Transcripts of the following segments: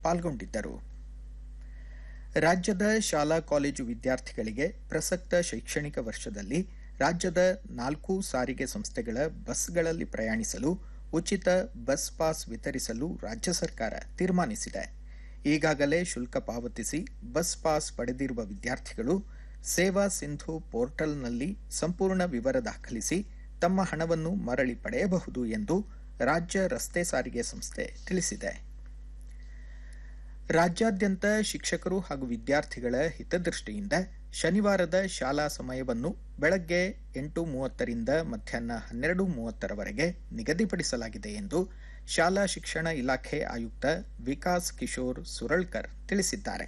ಪಾಲ್ಗೊಂಡಿದ್ದರು ರಾಜ್ಯದ ಶಾಲಾ ಕಾಲೇಜು ವಿದ್ಯಾರ್ಥಿಗಳಿಗೆ ಪ್ರಸಕ್ತ ಶೈಕ್ಷಣಿಕ ವರ್ಷದಲ್ಲಿ ರಾಜ್ಯದ ನಾಲ್ಕು ಸಾರಿಗೆ ಸಂಸ್ಥೆಗಳ ಬಸ್ಗಳಲ್ಲಿ ಪ್ರಯಾಣಿಸಲು ಉಚಿತ ಬಸ್ ಪಾಸ್ ವಿತರಿಸಲು ರಾಜ್ಯ ಸರ್ಕಾರ ತೀರ್ಮಾನಿಸಿದೆ ಈಗಾಗಲೇ ಶುಲ್ಕ ಪಾವತಿಸಿ ಬಸ್ ಪಾಸ್ ಪಡೆದಿರುವ ವಿದ್ಯಾರ್ಥಿಗಳು ಸೇವಾ ಸಿಂಧು ಪೋರ್ಟಲ್ನಲ್ಲಿ ಸಂಪೂರ್ಣ ವಿವರ ದಾಖಲಿಸಿ ತಮ್ಮ ಹಣವನ್ನು ಮರಳಿ ಪಡೆಯಬಹುದು ಎಂದು ರಾಜ್ಯ ರಸ್ತೆ ಸಾರಿಗೆ ಸಂಸ್ಥೆ ತಿಳಿಸಿದೆ ರಾಜ್ಯಾದ್ಯಂತ ಶಿಕ್ಷಕರು ಹಾಗೂ ವಿದ್ಯಾರ್ಥಿಗಳ ಹಿತದೃಷ್ಟಿಯಿಂದ ಶನಿವಾರದ ಶಾಲಾ ಸಮಯವನ್ನು ಬೆಳಗ್ಗೆ ಎಂಟು ಮೂವತ್ತರಿಂದ ಮಧ್ಯಾಹ್ನ ಹನ್ನೆರಡು ಮೂವತ್ತರವರೆಗೆ ನಿಗದಿಪಡಿಸಲಾಗಿದೆ ಎಂದು ಶಾಲಾ ಶಿಕ್ಷಣ ಇಲಾಖೆ ಆಯುಕ್ತ ವಿಕಾಸ್ ಕಿಶೋರ್ ಸುರಳ್ಕರ್ ತಿಳಿಸಿದ್ದಾರೆ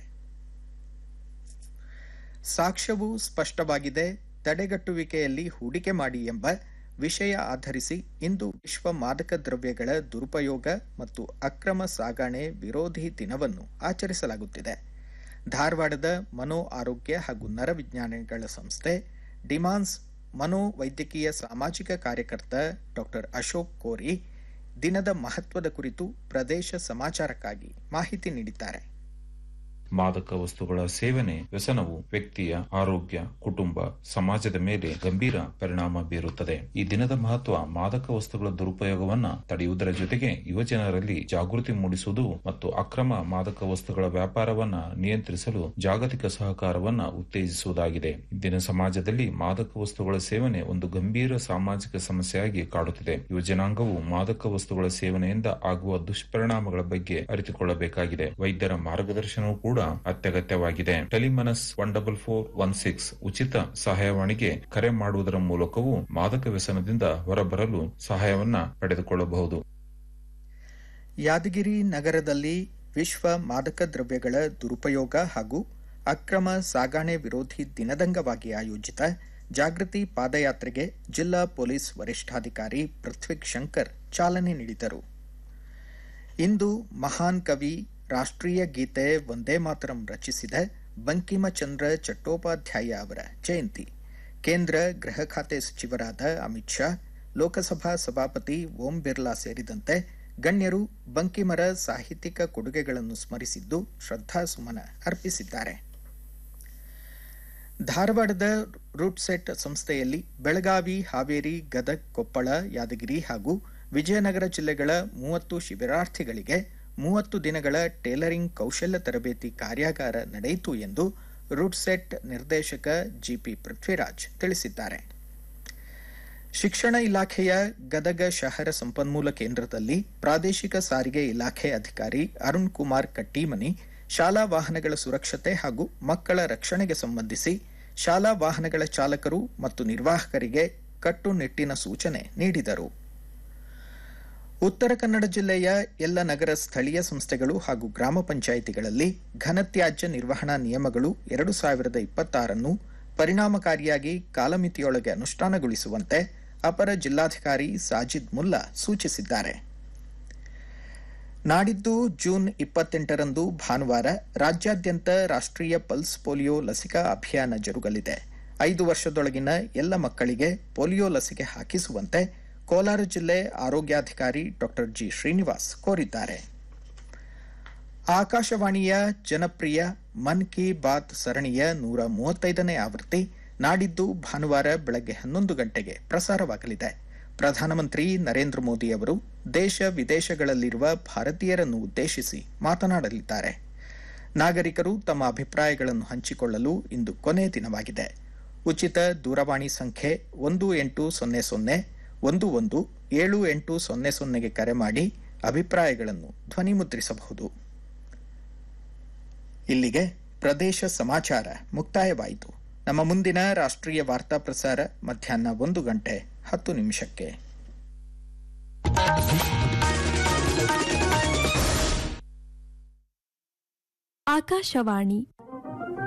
ಸಾಕ್ಷ್ಯವು ಸ್ಪಷ್ಟವಾಗಿದೆ ತಡೆಗಟ್ಟುವಿಕೆಯಲ್ಲಿ ಹೂಡಿಕೆ ಮಾಡಿ ಎಂಬ ವಿಷಯ ಆಧರಿಸಿ ಇಂದು ವಿಶ್ವ ಮಾದಕ ದ್ರವ್ಯಗಳ ದುರುಪಯೋಗ ಮತ್ತು ಅಕ್ರಮ ಸಾಗಣೆ ವಿರೋಧಿ ದಿನವನ್ನು ಆಚರಿಸಲಾಗುತ್ತಿದೆ ಧಾರವಾಡದ ಮನೋ ಆರೋಗ್ಯ ಹಾಗೂ ನರವಿಜ್ಞಾನಿಗಳ ಸಂಸ್ಥೆ ಡಿಮಾನ್ಸ್ ಮನೋವೈದ್ಯಕೀಯ ಸಾಮಾಜಿಕ ಕಾರ್ಯಕರ್ತ ಡಾಕ್ಟರ್ ಅಶೋಕ್ ಕೋರಿ ದಿನದ ಮಹತ್ವದ ಕುರಿತು ಪ್ರದೇಶ ಸಮಾಚಾರಕ್ಕಾಗಿ ಮಾಹಿತಿ ನೀಡಿದ್ದಾರೆ ಮಾದಕ ವಸ್ತುಗಳ ಸೇವನೆ ವ್ಯಸನವು ವ್ಯಕ್ತಿಯ ಆರೋಗ್ಯ ಕುಟುಂಬ ಸಮಾಜದ ಮೇಲೆ ಗಂಭೀರ ಪರಿಣಾಮ ಬೀರುತ್ತದೆ ಈ ದಿನದ ಮಹತ್ವ ಮಾದಕ ವಸ್ತುಗಳ ದುರುಪಯೋಗವನ್ನ ತಡೆಯುವುದರ ಜೊತೆಗೆ ಯುವಜನರಲ್ಲಿ ಜಾಗೃತಿ ಮೂಡಿಸುವುದು ಮತ್ತು ಅಕ್ರಮ ಮಾದಕ ವಸ್ತುಗಳ ವ್ಯಾಪಾರವನ್ನ ನಿಯಂತ್ರಿಸಲು ಜಾಗತಿಕ ಸಹಕಾರವನ್ನ ಉತ್ತೇಜಿಸುವುದಾಗಿದೆ ಇಂದಿನ ಸಮಾಜದಲ್ಲಿ ಮಾದಕ ವಸ್ತುಗಳ ಸೇವನೆ ಒಂದು ಗಂಭೀರ ಸಾಮಾಜಿಕ ಸಮಸ್ಯೆಯಾಗಿ ಕಾಡುತ್ತಿದೆ ಯುವಜನಾಂಗವು ಮಾದಕ ವಸ್ತುಗಳ ಸೇವನೆಯಿಂದ ಆಗುವ ದುಷ್ಪರಿಣಾಮಗಳ ಬಗ್ಗೆ ಅರಿತುಕೊಳ್ಳಬೇಕಾಗಿದೆ ವೈದ್ಯರ ಮಾರ್ಗದರ್ಶನವೂ ಕೂಡ ಅತ್ಯಗತ್ಯವಾಗಿದೆ Telemanas one double four one six ಉಚಿತ ಸಹಾಯವಾಣಿಗೆ ಕರೆ ಮಾಡುವುದರ ಮೂಲಕವೂ ಮಾದಕ ವ್ಯಸನದಿಂದ ಹೊರಬರಲು ಸಹಾಯವನ್ನ ಪಡೆದುಕೊಳ್ಳಬಹುದು ಯಾದಗಿರಿ ನಗರದಲ್ಲಿ ವಿಶ್ವ ಮಾದಕ ದ್ರವ್ಯಗಳ ದುರುಪಯೋಗ ಹಾಗೂ ಅಕ್ರಮ ಸಾಗಣೆ ವಿರೋಧಿ ದಿನದಂಗವಾಗಿ ಆಯೋಜಿತ ಜಾಗೃತಿ ಪಾದಯಾತ್ರೆಗೆ ಜಿಲ್ಲಾ ಪೊಲೀಸ್ ವರಿಷ್ಠಾಧಿಕಾರಿ ಪೃಥ್ವಿಕ್ ಶಂಕರ್ ಚಾಲನೆ ನೀಡಿದರು ಇಂದು ಮಹಾನ್ ಕವಿ ರಾಷ್ಟ್ರೀಯ ಗೀತೆ ವಂದೇ ಮಾತರಂ ರಚಿಸಿದ ಬಂಕಿಮಚಂದ್ರ ಚಟ್ಟೋಪಾಧ್ಯಾಯ ಅವರ ಜಯಂತಿ ಕೇಂದ್ರ ಗೃಹ ಖಾತೆ ಸಚಿವರಾದ ಅಮಿತ್ ಶಾ ಲೋಕಸಭಾ ಸಭಾಪತಿ ಓಂ ಬಿರ್ಲಾ ಸೇರಿದಂತೆ ಗಣ್ಯರು ಬಂಕಿಮರ ಸಾಹಿತ್ಯಿಕ ಕೊಡುಗೆಗಳನ್ನು ಸ್ಮರಿಸಿದ್ದು ಶ್ರದ್ಧಾಸುಮನ ಅರ್ಪಿಸಿದ್ದಾರೆ ಧಾರವಾಡದ ರೂಟ್ಸೆಟ್ ಸಂಸ್ಥೆಯಲ್ಲಿ ಬೆಳಗಾವಿ ಹಾವೇರಿ ಗದಗ್ ಕೊಪ್ಪಳ ಯಾದಗಿರಿ ಹಾಗೂ ವಿಜಯನಗರ ಜಿಲ್ಲೆಗಳ ಮೂವತ್ತು ಶಿಬಿರಾರ್ಥಿಗಳಿಗೆ ಮೂವತ್ತು ದಿನಗಳ ಟೇಲರಿಂಗ್ ಕೌಶಲ್ಯ ತರಬೇತಿ ಕಾರ್ಯಾಗಾರ ನಡೆಯಿತು ಎಂದು ರೂಟ್ಸೆಟ್ ನಿರ್ದೇಶಕ ಜಿಪಿ ಪೃಥ್ವಿರಾಜ್ ತಿಳಿಸಿದ್ದಾರೆ ಶಿಕ್ಷಣ ಇಲಾಖೆಯ ಗದಗ ಶಹರ ಸಂಪನ್ಮೂಲ ಕೇಂದ್ರದಲ್ಲಿ ಪ್ರಾದೇಶಿಕ ಸಾರಿಗೆ ಇಲಾಖೆ ಅಧಿಕಾರಿ ಅರುಣ್ ಕುಮಾರ್ ಕಟ್ಟೀಮನಿ ಶಾಲಾ ವಾಹನಗಳ ಸುರಕ್ಷತೆ ಹಾಗೂ ಮಕ್ಕಳ ರಕ್ಷಣೆಗೆ ಸಂಬಂಧಿಸಿ ಶಾಲಾ ವಾಹನಗಳ ಚಾಲಕರು ಮತ್ತು ನಿರ್ವಾಹಕರಿಗೆ ಕಟ್ಟುನಿಟ್ಟಿನ ಸೂಚನೆ ನೀಡಿದರು ಉತ್ತರ ಕನ್ನಡ ಜಿಲ್ಲೆಯ ಎಲ್ಲ ನಗರ ಸ್ಥಳೀಯ ಸಂಸ್ಥೆಗಳು ಹಾಗೂ ಗ್ರಾಮ ಪಂಚಾಯಿತಿಗಳಲ್ಲಿ ಘನತ್ಯಾಜ್ಯ ನಿರ್ವಹಣಾ ನಿಯಮಗಳು ಎರಡು ಸಾವಿರದ ಇಪ್ಪತ್ತಾರನ್ನು ಪರಿಣಾಮಕಾರಿಯಾಗಿ ಕಾಲಮಿತಿಯೊಳಗೆ ಅನುಷ್ಠಾನಗೊಳಿಸುವಂತೆ ಅಪರ ಜಿಲ್ಲಾಧಿಕಾರಿ ಸಾಜಿದ್ ಮುಲ್ಲಾ ಸೂಚಿಸಿದ್ದಾರೆ ನಾಡಿದ್ದು ಜೂನ್ ಇಪ್ಪತ್ತೆಂಟರಂದು ಭಾನುವಾರ ರಾಜ್ಯಾದ್ಯಂತ ರಾಷ್ಟ್ರೀಯ ಪಲ್ಸ್ ಪೋಲಿಯೋ ಲಸಿಕಾ ಅಭಿಯಾನ ಜರುಗಲಿದೆ ಐದು ವರ್ಷದೊಳಗಿನ ಎಲ್ಲ ಮಕ್ಕಳಿಗೆ ಪೋಲಿಯೋ ಲಸಿಕೆ ಹಾಕಿಸುವಂತೆ ಕೋಲಾರ ಜಿಲ್ಲೆ ಆರೋಗ್ಯಾಧಿಕಾರಿ ಡಾಕ್ಟರ್ ಜಿ ಶ್ರೀನಿವಾಸ್ ಕೋರಿದ್ದಾರೆ ಆಕಾಶವಾಣಿಯ ಜನಪ್ರಿಯ ಮನ್ ಕಿ ಬಾತ್ ಸರಣಿಯ ನೂರ ಮೂವತ್ತೈದನೇ ಆವೃತ್ತಿ ನಾಡಿದ್ದು ಭಾನುವಾರ ಬೆಳಗ್ಗೆ ಹನ್ನೊಂದು ಗಂಟೆಗೆ ಪ್ರಸಾರವಾಗಲಿದೆ ಪ್ರಧಾನಮಂತ್ರಿ ನರೇಂದ್ರ ಮೋದಿ ಅವರು ದೇಶ ವಿದೇಶಗಳಲ್ಲಿರುವ ಭಾರತೀಯರನ್ನು ಉದ್ದೇಶಿಸಿ ಮಾತನಾಡಲಿದ್ದಾರೆ ನಾಗರಿಕರು ತಮ್ಮ ಅಭಿಪ್ರಾಯಗಳನ್ನು ಹಂಚಿಕೊಳ್ಳಲು ಇಂದು ಕೊನೆ ದಿನವಾಗಿದೆ ಉಚಿತ ದೂರವಾಣಿ ಸಂಖ್ಯೆ ಒಂದು ಎಂಟು ಸೊನ್ನೆ ಸೊನ್ನೆ ಒಂದು ಒಂದು ಏಳು ಎಂಟು ಸೊನ್ನೆ ಸೊನ್ನೆಗೆ ಕರೆ ಮಾಡಿ ಅಭಿಪ್ರಾಯಗಳನ್ನು ಧ್ವನಿಮುದ್ರಿಸಬಹುದು ಇಲ್ಲಿಗೆ ಪ್ರದೇಶ ಸಮಾಚಾರ ಮುಕ್ತಾಯವಾಯಿತು ನಮ್ಮ ಮುಂದಿನ ರಾಷ್ಟ್ರೀಯ ವಾರ್ತಾ ಪ್ರಸಾರ ಮಧ್ಯಾಹ್ನ ಒಂದು ಗಂಟೆ ಹತ್ತು ನಿಮಿಷಕ್ಕೆ ಆಕಾಶವಾಣಿ